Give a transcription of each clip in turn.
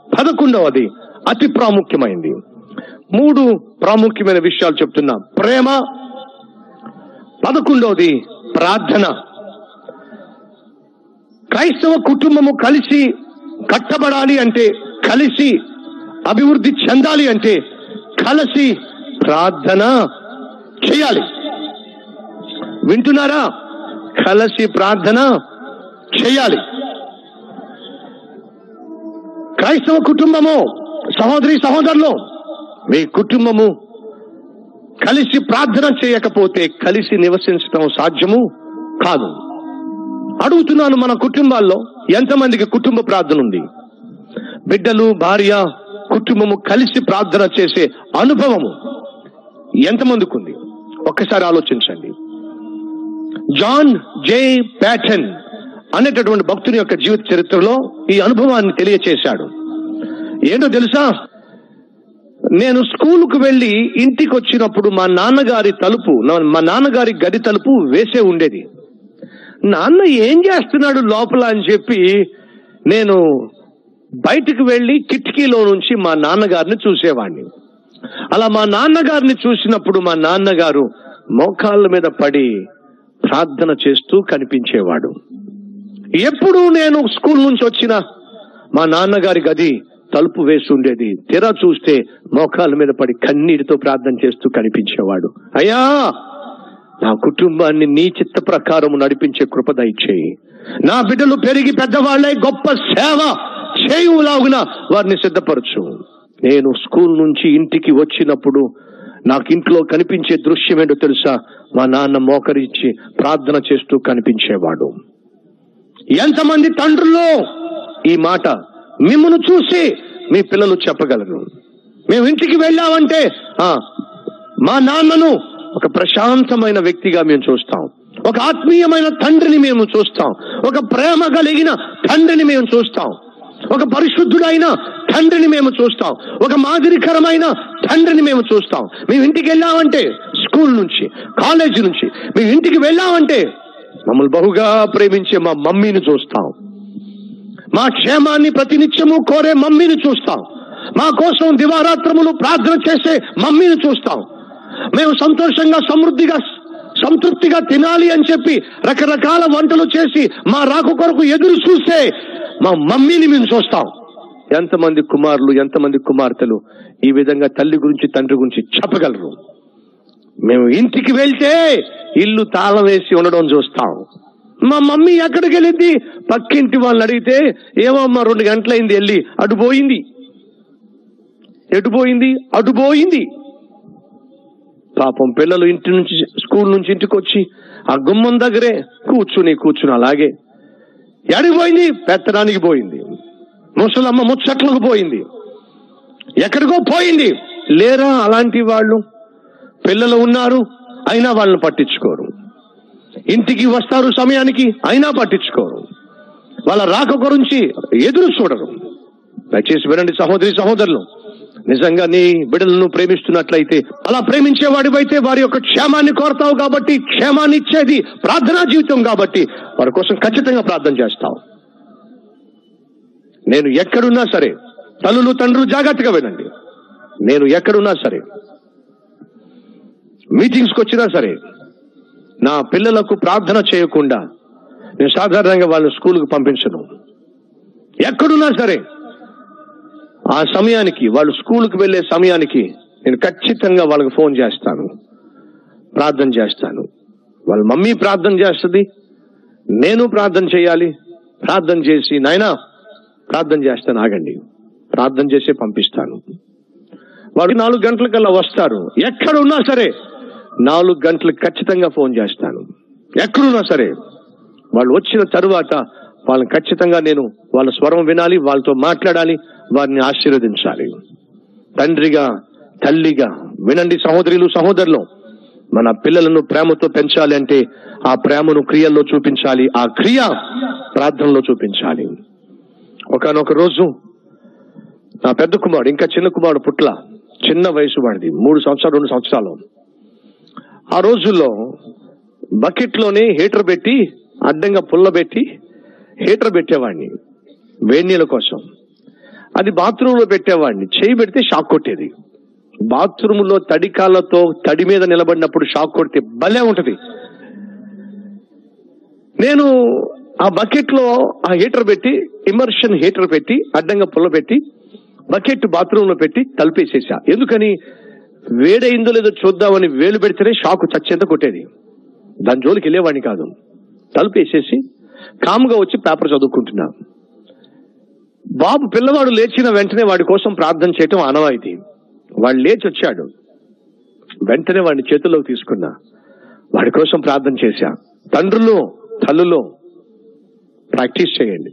పదకొండవది అతి ప్రాముఖ్యమైనది మూడు ప్రాముఖ్యమైన విషయాలు చెప్తున్నా ప్రేమ పదకొండవది ప్రార్థన క్రైస్తవ కుటుంబము కలిసి కట్టబడాలి అంటే కలిసి అభివృద్ధి చెందాలి అంటే కలిసి ప్రార్థన చేయాలి వింటున్నారా కలిసి ప్రార్థన చేయాలి క్రైస్తవ కుటుంబము సహోదరి సహోదరులు మీ కుటుంబము కలిసి ప్రార్థన చేయకపోతే కలిసి నివసించడం సాధ్యము కాదు అడుగుతున్నాను మన కుటుంబాల్లో ఎంతమందికి కుటుంబ ప్రార్థన ఉంది బిడ్డలు భార్య కుటుంబము కలిసి ప్రార్థన చేసే అనుభవము ఎంతమందికి ఉంది ఒక్కసారి ఆలోచించండి జాన్ జే ప్యాటన్ అనేటటువంటి భక్తుని యొక్క జీవిత చరిత్రలో ఈ అనుభవాన్ని తెలియచేశాడు ఏంటో తెలుసా నేను స్కూలుకు వెళ్ళి ఇంటికి వచ్చినప్పుడు మా నాన్నగారి తలుపు నా- మా నాన్నగారి గది తలుపు వేసే ఉండేది నాన్న ఏం చేస్తున్నాడు లోపల అని చెప్పి నేను బయటికి వెళ్ళి కిటికీలో నుంచి మా నాన్నగారిని చూసేవాడిని అలా మా నాన్నగారిని చూసినప్పుడు మా నాన్నగారు మోకాళ్ళ మీద పడి ప్రార్థన చేస్తూ కనిపించేవాడు ఎప్పుడు నేను స్కూల్ నుంచి వచ్చిన మా నాన్నగారి గది తలుపు వేసి ఉండేది తెర చూస్తే మోకాళ్ళ మీద పడి కన్నీటితో ప్రార్థన చేస్తూ కనిపించేవాడు అయ్యా నా కుటుంబాన్ని నీ చిత్త ప్రకారం నడిపించే కృప దయచేయి నా బిడ్డలు పెరిగి పెద్దవాళ్ళై గొప్ప సేవ చేయులాగున వారిని సిద్ధపరచు నేను స్కూల్ నుంచి ఇంటికి వచ్చినప్పుడు నాకు ఇంట్లో కనిపించే దృశ్యం ఏంటో తెలుసా మా నాన్న మోకరించి ప్రార్థన చేస్తూ కనిపించేవాడు ఎంతమంది తండ్రులు ఈ మాట మిమ్మల్ని చూసి మీ పిల్లలు చెప్పగలరు మేము ఇంటికి వెళ్ళామంటే ఆ మా నాన్నను ఒక ప్రశాంతమైన వ్యక్తిగా మేము చూస్తాం ఒక ఆత్మీయమైన తండ్రిని మేము చూస్తాం ఒక ప్రేమ కలిగిన తండ్రిని మేము చూస్తాం ఒక పరిశుద్ధుడైన తండ్రిని మేము చూస్తాం ఒక మాదిరికరమైన తండ్రిని మేము చూస్తాం మేము ఇంటికి వెళ్ళామంటే స్కూల్ నుంచి కాలేజీ నుంచి మేము ఇంటికి వెళ్ళామంటే మమ్మల్ని బహుగా ప్రేమించే మా మమ్మీని చూస్తాం మా క్షేమాన్ని ప్రతినిత్యము కోరే మమ్మీని చూస్తాం మా కోసం దివారాత్రములు ప్రార్థన చేసే మమ్మీని చూస్తాం మేము సంతోషంగా సమృద్ధిగా సంతృప్తిగా తినాలి అని చెప్పి రకరకాల వంటలు చేసి మా రాకు కొరకు ఎదురు చూసే మా మమ్మీని మేము చూస్తాం ఎంతమంది కుమారులు ఎంతమంది కుమార్తెలు ఈ విధంగా తల్లి గురించి తండ్రి గురించి చెప్పగలరు మేము ఇంటికి వెళ్తే ఇల్లు తాళం వేసి ఉండడం చూస్తాం మా మమ్మీ ఎక్కడికి వెళ్ళింది పక్కింటి వాళ్ళని అడిగితే ఏమో అమ్మా రెండు గంటలైంది వెళ్ళి అటు పోయింది ఎటు పోయింది అటు పోయింది పాపం పిల్లలు ఇంటి నుంచి స్కూల్ నుంచి ఇంటికి వచ్చి ఆ గుమ్మం దగ్గరే కూర్చుని కూర్చుని అలాగే ఎడికి పోయింది పెత్తడానికి పోయింది ముసలమ్మ ముచ్చట్లకు పోయింది ఎక్కడికో పోయింది లేరా అలాంటి వాళ్ళు పిల్లలు ఉన్నారు అయినా వాళ్ళని పట్టించుకోరు ఇంటికి వస్తారు సమయానికి అయినా పట్టించుకోరు వాళ్ళ రాక గురించి ఎదురు చూడరు దయచేసి వినండి సహోదరి సహోదరులు నిజంగా నీ బిడ్డలను ప్రేమిస్తున్నట్లయితే అలా ప్రేమించేవాడివైతే వారి యొక్క క్షేమాన్ని కోరతావు కాబట్టి క్షేమాన్ని ఇచ్చేది ప్రార్థనా జీవితం కాబట్టి వారి కోసం ఖచ్చితంగా ప్రార్థన చేస్తావు నేను ఎక్కడున్నా సరే తల్లులు తండ్రులు జాగ్రత్తగా వినండి నేను ఎక్కడున్నా సరే మీటింగ్స్కి వచ్చినా సరే నా పిల్లలకు ప్రార్థన చేయకుండా నేను సాధారణంగా వాళ్ళని స్కూల్కి పంపించను ఎక్కడున్నా సరే ఆ సమయానికి వాళ్ళు స్కూల్కి వెళ్ళే సమయానికి నేను ఖచ్చితంగా వాళ్ళకి ఫోన్ చేస్తాను ప్రార్థన చేస్తాను వాళ్ళ మమ్మీ ప్రార్థన చేస్తుంది నేను ప్రార్థన చేయాలి ప్రార్థన చేసి నాయనా ప్రార్థన చేస్తాను ఆగండి ప్రార్థన చేసి పంపిస్తాను వాడు నాలుగు గంటలకల్లా వస్తారు ఎక్కడ ఉన్నా సరే నాలుగు గంటలకు ఖచ్చితంగా ఫోన్ చేస్తాను ఎక్కడున్నా సరే వాళ్ళు వచ్చిన తరువాత వాళ్ళని ఖచ్చితంగా నేను వాళ్ళ స్వరం వినాలి వాళ్ళతో మాట్లాడాలి వారిని ఆశీర్వదించాలి తండ్రిగా తల్లిగా వినండి సహోదరులు సహోదరులు మన పిల్లలను ప్రేమతో పెంచాలి అంటే ఆ ప్రేమను క్రియల్లో చూపించాలి ఆ క్రియ ప్రార్థనలో చూపించాలి ఒకనొక రోజు నా పెద్ద కుమారుడు ఇంకా చిన్న కుమారుడు పుట్ల చిన్న వయసు వాడిది మూడు సంవత్సరాలు రెండు సంవత్సరాలు ఆ రోజుల్లో బకెట్లోనే హీటర్ పెట్టి అడ్డంగా పుల్ల పెట్టి హీటర్ పెట్టేవాడిని వేడి నీళ్ళ కోసం అది బాత్రూమ్ లో పెట్టేవాడిని చేయి పెడితే షాక్ కొట్టేది బాత్రూమ్ లో తడికాళ్ళతో తడి మీద నిలబడినప్పుడు షాక్ కొడితే భలే ఉంటది నేను ఆ బకెట్ లో ఆ హీటర్ పెట్టి ఇమర్షన్ హీటర్ పెట్టి అడ్డంగా పుల్ల పెట్టి బకెట్ బాత్రూమ్ లో పెట్టి తలుపేసేసా ఎందుకని వేడైందో లేదో చూద్దామని వేలు పెడితేనే షాక్ చచ్చేంత కొట్టేది దాని జోలికి వెళ్ళేవాడిని కాదు తలుపేసేసి కాముగా వచ్చి పేపర్ చదువుకుంటున్నా బాబు పిల్లవాడు లేచిన వెంటనే వాడి కోసం ప్రార్థన చేయటం ఆనవాయితీ వాడు లేచి వచ్చాడు వెంటనే వాడిని చేతుల్లోకి తీసుకున్నా వాడి కోసం ప్రార్థన చేశా తండ్రులు తల్లులో ప్రాక్టీస్ చేయండి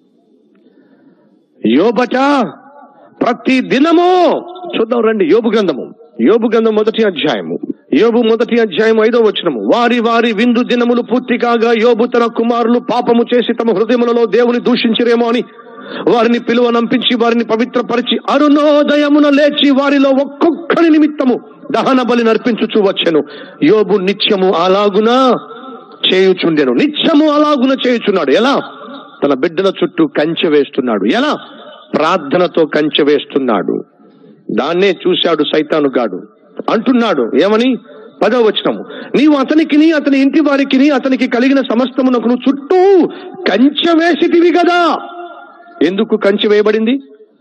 యోబట ప్రతి దినము చూద్దాం రండి యోబు గ్రంథము యోబు గ్రంథం మొదటి అధ్యాయము యోబు మొదటి అధ్యాయం ఐదో వచనము వారి వారి విందు దినములు పూర్తి కాగా యోబు తన కుమారులు పాపము చేసి తమ హృదయములలో దేవుని దూషించిరేమో అని వారిని పిలువనంపించి వారిని పవిత్రపరిచి అరుణోదయమున లేచి వారిలో ఒక్కొక్కరి నిమిత్తము దహన బలి నర్పించుచూ వచ్చెను యోబు నిత్యము అలాగునా చేయుచుండెను నిత్యము అలాగున చేయుచున్నాడు ఎలా తన బిడ్డల చుట్టూ కంచె వేస్తున్నాడు ఎలా ప్రార్థనతో కంచె వేస్తున్నాడు దాన్నే చూశాడు సైతాను గాడు అంటున్నాడు ఏమని పదో వచనము నీవు అతనికిని అతని ఇంటి వారికిని అతనికి కలిగిన సమస్తమునకు చుట్టూ కంచె వేసితివి కదా ఎందుకు కంచె వేయబడింది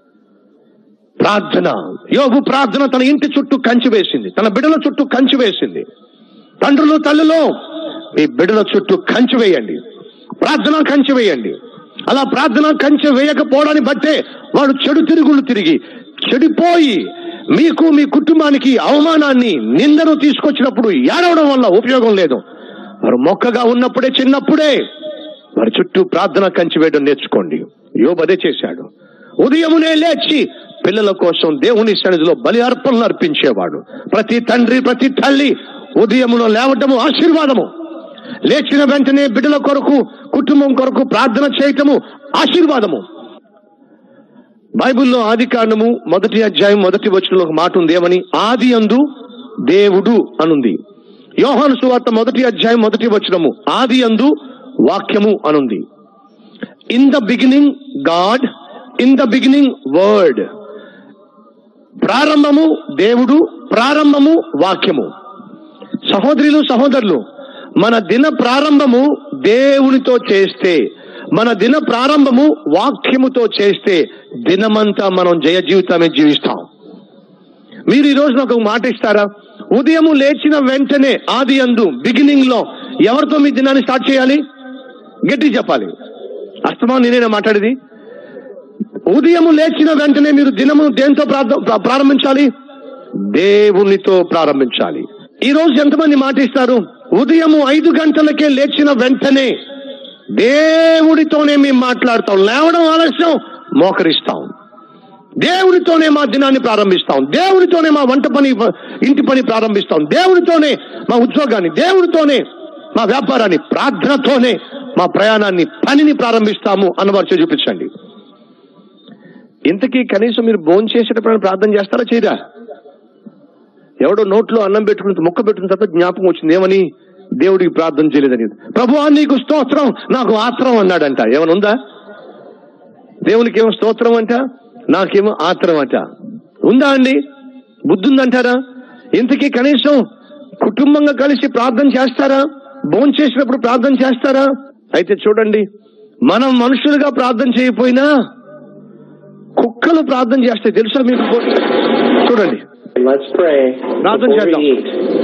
ప్రార్థన యోగు ప్రార్థన తన ఇంటి చుట్టూ కంచె వేసింది తన బిడ్డల చుట్టూ కంచె వేసింది తండ్రులు తల్లులు మీ బిడ్డల చుట్టూ కంచె వేయండి ప్రార్థన కంచె వేయండి అలా ప్రార్థన కంచె వేయకపోవడాన్ని బట్టే వాడు చెడు తిరుగులు తిరిగి చెడిపోయి మీకు మీ కుటుంబానికి అవమానాన్ని నిందను తీసుకొచ్చినప్పుడు ఏడవడం వల్ల ఉపయోగం లేదు వారు మొక్కగా ఉన్నప్పుడే చిన్నప్పుడే వారి చుట్టూ ప్రార్థన కంచి వేయడం నేర్చుకోండి యోబు అదే చేశాడు ఉదయమునే లేచి పిల్లల కోసం దేవుని సన్నిధిలో బలి అర్పణలు అర్పించేవాడు ప్రతి తండ్రి ప్రతి తల్లి ఉదయములో లేవటము ఆశీర్వాదము లేచిన వెంటనే బిడ్డల కొరకు కుటుంబం కొరకు ప్రార్థన చేయటము ఆశీర్వాదము బైబిల్లో ఆది కాండము మొదటి అధ్యాయం మొదటి వచనంలో ఒక మాట ఉంది ఏమని ఆది అందు దేవుడు అనుంది యోహాను సువార్త మొదటి అధ్యాయం మొదటి వచనము ఆది అందు వాక్యము అనుంది in the beginning God in the beginning word ప్రారంభము దేవుడు ప్రారంభము వాక్యము సహోదరులు సహోదరులు మన దిన ప్రారంభము దేవునితో చేస్తే మన దిన ప్రారంభము వాక్యముతో చేస్తే దినమంతా మనం జయ జీవితాన్ని జీవిస్తాం మీరు ఈ రోజు నాకు ఒక మాట ఇస్తారా ఉదయము లేచిన వెంటనే ఆది అందు బిగినింగ్ లో ఎవరితో మీ దినాన్ని స్టార్ట్ చేయాలి గట్టి చెప్పాలి అస్తమా నేనేనా మాట్లాడేది ఉదయము లేచిన వెంటనే మీరు దినము దేంతో ప్రార్థ- ప్రా- ప్రారంభించాలి దేవునితో ప్రారంభించాలి ఈ రోజు ఎంతమంది మాటిస్తారు ఉదయము ఐదు గంటలకే లేచిన వెంటనే దేవుడితోనే మేము మాట్లాడతాం లేవడం ఆలస్యం మోకరిస్తాం దేవుడితోనే మా దినాన్ని ప్రారంభిస్తాం దేవుడితోనే మా వంట పని ఇంటి పని ప్రారంభిస్తాం దేవుడితోనే మా ఉద్యోగాన్ని దేవుడితోనే మా వ్యాపారాన్ని ప్రార్థనతోనే మా ప్రయాణాన్ని పనిని ప్రారంభిస్తాము అన్నవారు చేసి చూపించండి ఇంతకీ కనీసం మీరు భోజనం చేసేటప్పుడు ప్రార్థన చేస్తారా చేయరా ఎవడో నోట్లో అన్నం పెట్టుకుని ముక్క పెట్టుకున్న తర్వాత జ్ఞాపకం వచ్చింది ఏమని దేవుడికి ప్రార్థన చేయలేదని ప్రభువా నీకు స్తోత్రం నాకు ఆత్రం అన్నాడంట ఏమైనా ఉందా దేవునికి ఏమో స్తోత్రం అంట నాకేమో ఆత్రం అంట ఉందా అండి బుద్ధి ఉందంటారా ఇంతకీ కనీసం కుటుంబంగా కలిసి ప్రార్థన చేస్తారా భోజనం చేసినప్పుడు ప్రార్థన చేస్తారా అయితే చూడండి మనం మనుషులుగా ప్రార్థన చేయకపోయినా కుక్కలు ప్రార్థన చేస్తాయి తెలుసా మీకు చూడండి Let's pray Radhan before we Jadam. eat.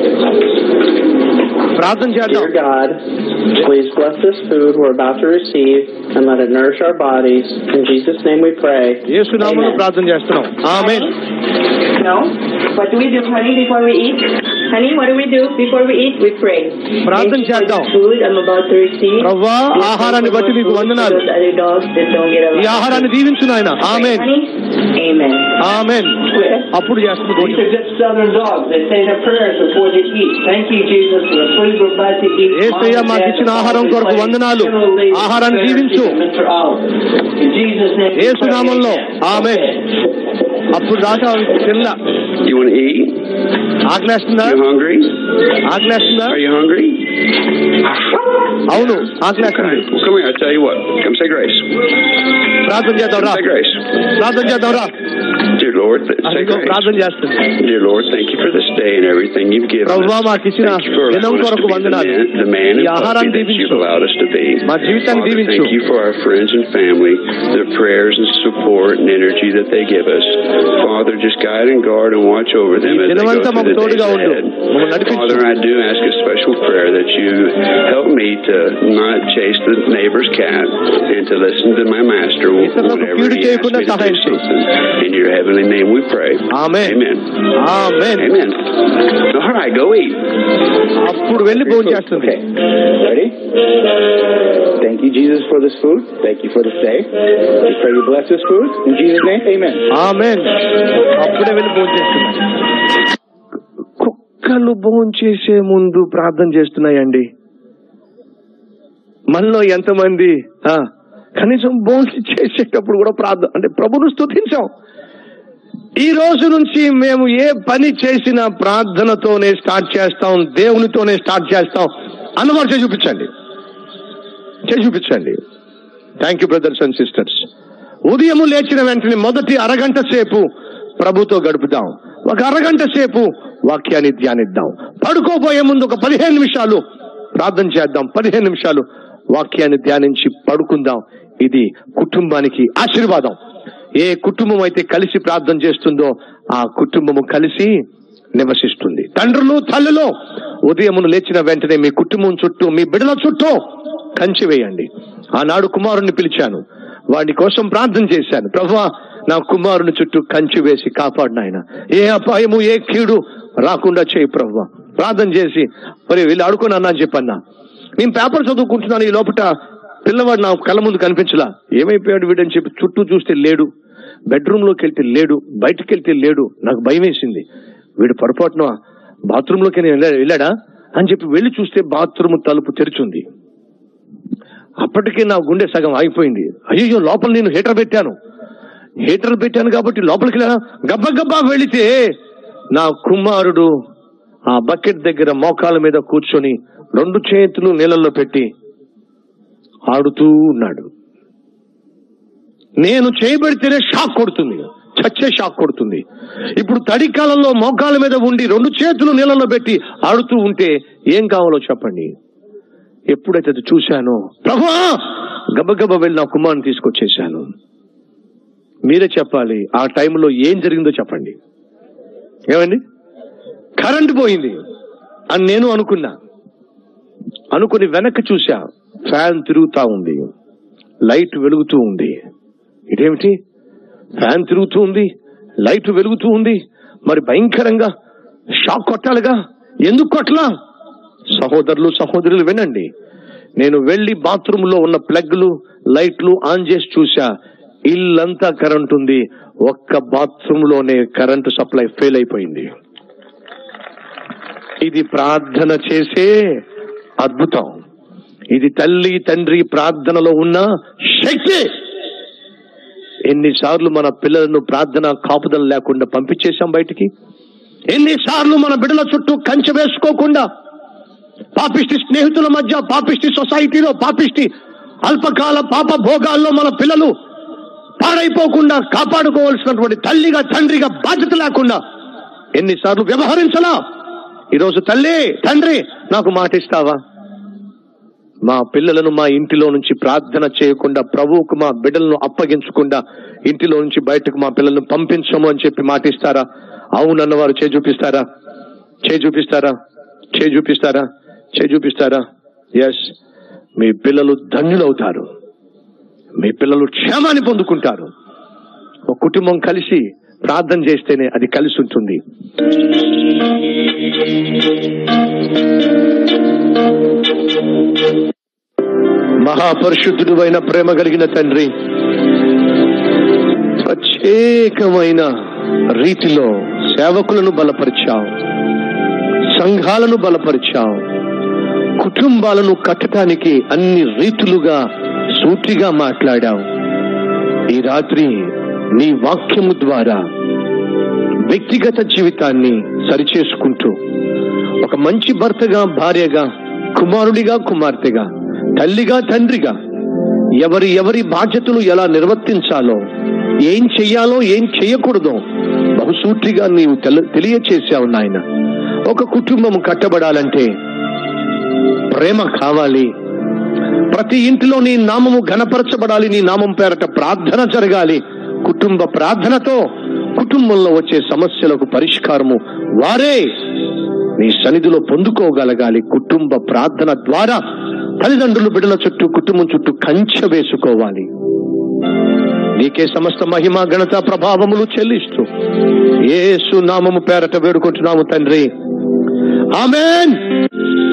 ప్రార్థన చేద్దాం Dear God, please bless this food we're about to receive and let it nourish our bodies. In Jesus' name we pray. యేసునామంలో Amen. ప్రార్థన చేస్తున్నాం ఆమె No? What do we do, honey, before we eat? Honey, what do we do before we eat? We pray. ప్రార్థన Thank you for చేద్దాం. the food I'm about to receive. ప్రవ్వా Please ఆహారాన్ని pray బట్టి for నీకు food వందనాలు for those other dogs that don't get ఈ allowed. ఆహారాన్ని దీవించు నాయన ఆమెన్ Honey? Amen. ఆమెన్ అప్పుడు చేస్తుంది These భోజనం are good southern dogs. They say their prayers before they eat. Thank you, Jesus, for the food we're about to eat. Yesayya Mom and మాకు Dad, ఇచ్చిన the ఆహారం Father, కొరకు Son, వందనాలు. Similarly, ఆహారాన్ని Mr. దీవించు. Mr. Oliver. In Jesus' name we Yesu pray. నామంలో amen అప్పుడు దాకా తినలా You want to eat? ఆకలేస్తుందా You hungry? ఆకలేస్తుందా Are you hungry? అవును ఆకలేస్తుంది Well, come here. I tell you what. Come say grace. ప్రార్థన చేద్దాం రా Say grace. ప్రార్థన చేద్దాం రా Dear Lord, th- say అదిగో grace. ప్రార్థన చేస్తుంది Dear Lord, thank you for this day and everything you've given ప్రభువా us. మాకు ఇచ్చిన Thank you for దినం allowing us to కొరకు be the వందనాలు man, the man ఈ and ఆహారాన్ని puppy that you've దీవించు allowed us to be. మా జీవితాన్ని Father, దీవించు thank you for our friends and family, their prayers and support and energy that they give us. Father, just guide and guard and watch over them as they go దినమంతా through మాకు the days తోడుగా ఉండు ahead. మమ్మల్ని నడిపించు Father, I do ask a special prayer that you help me to not chase the neighbor's cat and to listen to my master ఇతరులకు whenever కీడు he asks చేయకుండా me to do సహాయం చేయి. something. In your heavenly name we pray. Amen Amen. Amen Amen. All right, go eat. అప్పుడు వెళ్ళి భోజనం చేస్తుంది Okay. Ready? Thank you, Jesus, for this food. Thank you for this day. We pray you bless this food. In Jesus' name, amen. ఆమేన్ అప్పుడే వెళ్ళి భోజనం చేస్తుంది కుక్కలు భోజనం చేసే ముందు ప్రార్థన చేస్తున్నాయండి మనలో ఎంతమంది ఆ, కనీసం భోజనం చేసేటప్పుడు కూడా ప్రార్థన అంటే ప్రభును స్తుతించాం ఈ రోజు నుంచి మేము ఏ పని చేసినా ప్రార్థనతోనే స్టార్ట్ చేస్తాం దేవునితోనే స్టార్ట్ చేస్తాం అన్నమాట చేసి చూపించండి చేసి చూపించండి thank you brothers and sisters ఉదయము లేచిన వెంటనే మొదటి అరగంట సేపు ప్రభుతో గడుపుదాం ఒక అరగంట సేపు వాక్యాన్ని ధ్యానిద్దాం పడుకోబోయే ముందు ఒక పదిహేను నిమిషాలు ప్రార్థన చేద్దాం పదిహేను నిమిషాలు వాక్యాన్ని ధ్యానించి పడుకుందాం ఇది కుటుంబానికి ఆశీర్వాదం ఏ కుటుంబం అయితే కలిసి ప్రార్థన చేస్తుందో ఆ కుటుంబము కలిసి నివసిస్తుంది తండ్రులు తల్లులు ఉదయమును లేచిన వెంటనే మీ కుటుంబం చుట్టూ మీ బిడల చుట్టూ కంచి వేయండి ఆనాడు కుమారుణ్ణి పిలిచాను వాడి కోసం ప్రార్థన చేశాను ప్రభా నా కుమారుని చుట్టూ కంచి వేసి కాపాడిన ఆయన ఏ అపాయము ఏ కీడు రాకుండా చేయి ప్రభు ప్రార్థన చేసి మరి వీళ్ళు ఆడుకున్నా అని చెప్పన్నా నేను పేపర్ చదువుకుంటున్నాను ఈ లోపల పిల్లవాడు నా కళ్ళ ముందు కనిపించలా ఏమైపోయాడు వీడని చెప్పి చుట్టూ చూస్తే లేడు బెడ్రూమ్ లోకి వెళ్తే లేడు బయటకు వెళ్తే లేడు నాకు భయం వేసింది వీడు పొరపాటున బాత్రూమ్ లోకి వెళ్ళాడా అని చెప్పి వెళ్ళి చూస్తే బాత్రూమ్ తలుపు తెరిచింది అప్పటికే నా గుండె సగం ఆగిపోయింది అయ్యో లోపల నేను హీటర్ పెట్టాను హీటర్ పెట్టాను కాబట్టి లోపలికి వెళ్ళా గబ్బ గబ్బా వెళితే నా కుమారుడు ఆ బకెట్ దగ్గర మోకాల మీద కూర్చొని రెండు చేతులు నీళ్ళల్లో పెట్టి ఆడుతూ ఉన్నాడు నేను చేయబడితేనే షాక్ కొడుతుంది చచ్చే షాక్ కొడుతుంది ఇప్పుడు తడి కాలంలో మోకాల మీద ఉండి రెండు చేతులు నీళ్ళలో పెట్టి ఆడుతూ ఉంటే ఏం కావాలో చెప్పండి ఎప్పుడైతే అది చూశానో ప్రభా గబగబ వెళ్ళి నా కుమారుని తీసుకొచ్చేసాను మీరే చెప్పాలి ఆ టైంలో ఏం జరిగిందో చెప్పండి ఏమండి కరెంట్ పోయింది అని నేను అనుకున్నా అనుకుని వెనక్కి చూసా ఫ్యాన్ తిరుగుతా ఉంది లైట్ వెలుగుతూ ఉంది ఇదేమిటి ఫ్యాన్ తిరుగుతూ ఉంది లైట్ వెలుగుతూ ఉంది మరి భయంకరంగా షాక్ కొట్టాలిగా ఎందుకు కొట్టలా సహోదరులు సహోదరులు వినండి నేను వెళ్లి బాత్రూమ్ లో ఉన్న ప్లగ్లు లైట్లు ఆన్ చేసి చూసా ఇల్లంతా కరెంట్ ఉంది ఒక్క బాత్రూమ్ లోనే కరెంటు సప్లై ఫెయిల్ అయిపోయింది ఇది ప్రార్థన చేసే అద్భుతం ఇది తల్లి తండ్రి ప్రార్థనలో ఉన్న శక్తి ఎన్నిసార్లు మన పిల్లలను ప్రార్థన కాపుదల లేకుండా పంపించేశాం బయటికి ఎన్నిసార్లు మన బిడ్డల చుట్టూ కంచె వేసుకోకుండా పాపిష్టి స్నేహితుల మధ్య పాపిష్టి సొసైటీలో పాపిష్టి అల్పకాల పాప భోగాల్లో మన పిల్లలు పాడైపోకుండా కాపాడుకోవాల్సినటువంటి తల్లిగా తండ్రిగా బాధ్యత లేకుండా ఎన్నిసార్లు వ్యవహరించలా ఈరోజు తల్లి తండ్రి నాకు మాట ఇస్తావా మా పిల్లలను మా ఇంటిలో నుంచి ప్రార్థన చేయకుండా ప్రభువుకు మా బిడ్డలను అప్పగించకుండా ఇంటిలో నుంచి బయటకు మా పిల్లలను పంపించము అని చెప్పి మాటిస్తారా అవునన్న వారు చే చూపిస్తారా చే చూపిస్తారా చే చూపిస్తారా చే చూపిస్తారా ఎస్ మీ పిల్లలు ధన్యులవుతారు మీ పిల్లలు క్షేమాన్ని పొందుకుంటారు ఒక కుటుంబం కలిసి ప్రార్థన చేస్తేనే అది కలిసి ఉంటుంది మహాపరిశుద్ధుడు అయిన ప్రేమ కలిగిన తండ్రి ప్రత్యేకమైన రీతిలో సేవకులను బలపరిచావు సంఘాలను బలపరిచావు కుటుంబాలను కట్టడానికి అన్ని రీతులుగా సూటిగా మాట్లాడావు ఈ రాత్రి నీ వాక్యము ద్వారా వ్యక్తిగత జీవితాన్ని సరిచేసుకుంటూ ఒక మంచి భర్తగా భార్యగా కుమారుడిగా కుమార్తెగా తల్లిగా తండ్రిగా ఎవరి ఎవరి బాధ్యతలు ఎలా నిర్వర్తించాలో ఏం చెయ్యాలో ఏం చెయ్యకూడదో బహుసూటిగా నీవు తెల- తెలియచేసావు నాయన ఒక కుటుంబం కట్టబడాలంటే ప్రేమ కావాలి ప్రతి ఇంటిలో నీ నామము ఘనపరచబడాలి నీ నామం పేరట ప్రార్థన జరగాలి కుటుంబ ప్రార్థనతో కుటుంబంలో వచ్చే సమస్యలకు పరిష్కారము వారే నీ సన్నిధిలో పొందుకోగలగాలి కుటుంబ ప్రార్థన ద్వారా తల్లిదండ్రులు బిడ్డల చుట్టూ కుటుంబం చుట్టూ కంచె వేసుకోవాలి నీకే సమస్త మహిమ ఘనత ప్రభావములు చెల్లిస్తూ యేసు నామము పేరట వేడుకుంటున్నాము తండ్రి ఆమెన్